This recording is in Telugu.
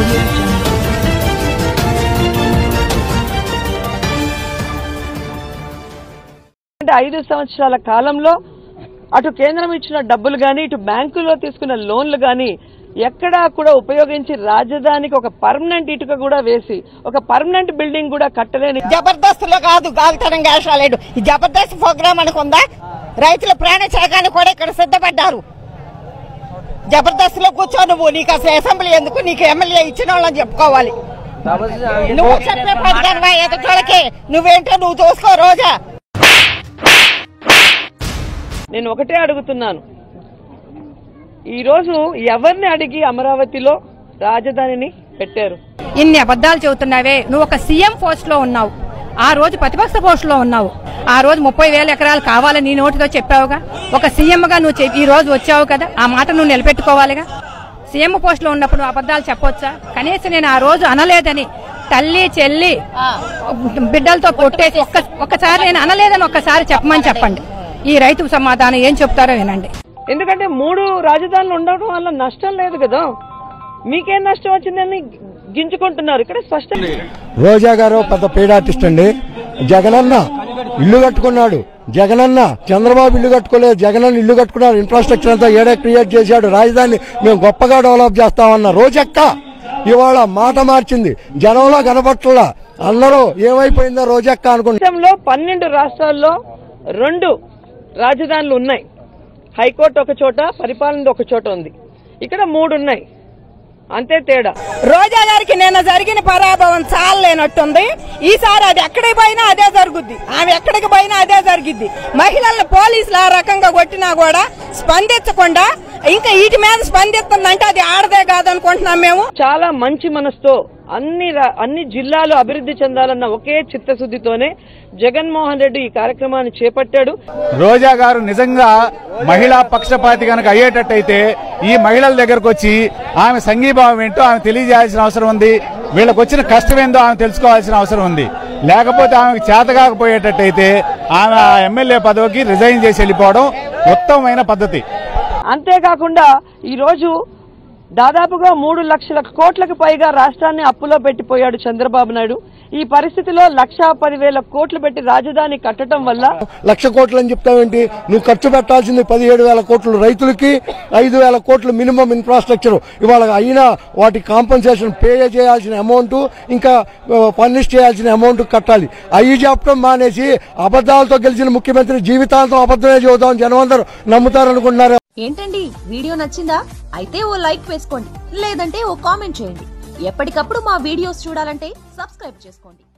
audio jungle. అంటే ఐదు సంవత్సరాల కాలంలో అటు కేంద్రం ఇచ్చిన డబ్బులు గాని ఇటు బ్యాంకులో తీసుకున్న లోన్లు గాని ఎక్కడా కూడా ఉపయోగించి రాజధానికి ఒక పర్మనెంట్ ఇటుక కూడా వేసి ఒక పర్మనెంట్ బిల్డింగ్ కూడా కట్టలేని జబర్దస్త్ లో కాదు గాలితనం వేషాలేడు ఈ జబర్దస్త్ ప్రోగ్రామ్ అనుకుందా రైతుల ప్రాణ త్యాగానికి కూడా ఇక్కడ సిద్ధపడ్డారు జబర్దస్త్ లో కూర్చో నువ్వు నీకు అసలు అసెంబ్లీ ఎందుకు నీకు ఎమ్మెల్యే ఇచ్చిన వాళ్ళని చెప్పుకోవాలి నువ్వు చెప్పే పథకాన్ని ఎదుటోళ్ళకి నువ్వేంటో నువ్వు చూసుకో రోజా నేను ఒకటే అడుగుతున్నాను ఈరోజు ఎవరిని అడిగి అమరావతిలో రాజధానిని పెట్టారు ఇన్ని అబద్ధాలు చెబుతున్నావే నువ్వు ఒక సీఎం పోస్ట్ లో ఉన్నావు ఆ రోజు ప్రతిపక్ష పోస్ట్ లో ఉన్నావు ఆ రోజు ముప్పై వేల ఎకరాలు కావాలని నీ నోటితో చెప్పావుగా ఒక సీఎం గా నువ్వు చెప్- ఈ రోజు వచ్చావు కదా ఆ మాట నువ్వు నిలబెట్టుకోవాలిగా సీఎం పోస్ట్ లో ఉన్నప్పుడు నువ్వు అబద్ధాలు చెప్పొచ్చా కనీసం నేను ఆ రోజు అనలేదని తల్లి చెల్లి బిడ్డలతో కొట్టేసి ఒక్క ఒక్కసారి నేను అనలేదని ఒక్కసారి చెప్పమని చెప్పండి ఈ రైతు సమాధానం ఏం చెప్తారో వినండి ఎందుకంటే మూడు రాజధానులు ఉండడం వల్ల నష్టం లేదు కదా మీకేం నష్టం వచ్చిందని గింజుకుంటున్నారు ఇక్కడ స్పష్టం రోజా గారు పెద్ద పెయిడ్ ఆర్టిస్ట్ అండి జగనన్న ఇల్లు కట్టుకున్నాడు జగనన్న చంద్రబాబు ఇల్లు కట్టుకోలేదు జగనన్న ఇల్లు కట్టుకున్నాడు ఇన్ఫ్రాస్ట్రక్చర్ అంతా ఏడే క్రియేట్ చేశాడు రాజధాని మేము గొప్పగా డెవలప్ చేస్తామన్న రోజక్క ఇవాళ మాట మార్చింది జనంలో కనపట్ల అందరూ ఏమైపోయిందో రోజక్క అనుకుంటున్నారు దేశంలో పన్నెండు రాష్ట్రాల్లో రెండు రాజధానులు ఉన్నాయి హైకోర్టు ఒక చోట పరిపాలన ఒక చోట ఉంది ఇక్కడ మూడు ఉన్నాయి అంతే తేడా రోజా గారికి నిన్న జరిగిన పరాభవం చాలలేనట్టుంది ఈసారి అది ఎక్కడికి పోయినా అదే జరుగుద్ది ఆమె ఎక్కడికి పోయినా అదే జరిగిద్ది మహిళలను పోలీసులు ఆ రకంగా కొట్టినా కూడా స్పందించకుండా ఇంకా వీటి మీద స్పందిస్తుందంటే అది ఆడదే కాదనుకుంటున్నాం మేము చాలా మంచి మనసుతో అన్ని రా- అన్ని జిల్లాలు అభివృద్ధి చెందాలన్న ఒకే చిత్తశుద్ధితోనే జగన్మోహన్ రెడ్డి ఈ కార్యక్రమాన్ని చేపట్టాడు రోజా గారు నిజంగా మహిళా పక్షపాతి కనుక అయ్యేటట్టయితే ఈ మహిళల దగ్గరకు వచ్చి ఆమె సంఘీభావం ఏంటో ఆమె తెలియజేయాల్సిన అవసరం ఉంది వీళ్ళకి వచ్చిన కష్టం ఏందో ఆమె తెలుసుకోవాల్సిన అవసరం ఉంది లేకపోతే ఆమెకు చేత కాకపోయేటట్టయితే ఆమె ఆ ఎమ్మెల్యే పదవికి రిజైన్ చేసి వెళ్ళిపోవడం ఉత్తమమైన పద్ధతి అంతేకాకుండా ఈరోజు దాదాపుగా మూడు లక్షల కోట్లకు పైగా రాష్ట్రాన్ని అప్పులో పెట్టిపోయాడు చంద్రబాబు నాయుడు ఈ పరిస్థితిలో లక్షా పదివేల కోట్లు పెట్టి రాజధాని కట్టడం వల్ల లక్ష కోట్లు అని చెప్తావేంటి నువ్వు ఖర్చు పెట్టాల్సింది పదిహేడు వేల కోట్లు రైతులకి ఐదు వేల కోట్లు మినిమం ఇన్ఫ్రాస్ట్రక్చర్ ఇవాళ అయినా వాటి కాంపన్సేషన్ పే చేయాల్సిన అమౌంట్ ఇంకా ఫర్నిష్ చేయాల్సిన అమౌంట్ కట్టాలి అవి చెప్పడం మానేసి అబద్ధాలతో గెలిచిన ముఖ్యమంత్రి జీవితాలతో అబద్ధమే చెబుతాం జనం అందరూ నమ్ముతారనుకుంటున్నారు ఏంటండి వీడియో నచ్చిందా అయితే ఓ లైక్ వేసుకోండి లేదంటే ఓ కామెంట్ చేయండి ఎప్పటికప్పుడు మా వీడియోస్ చూడాలంటే సబ్స్క్రైబ్ చేసుకోండి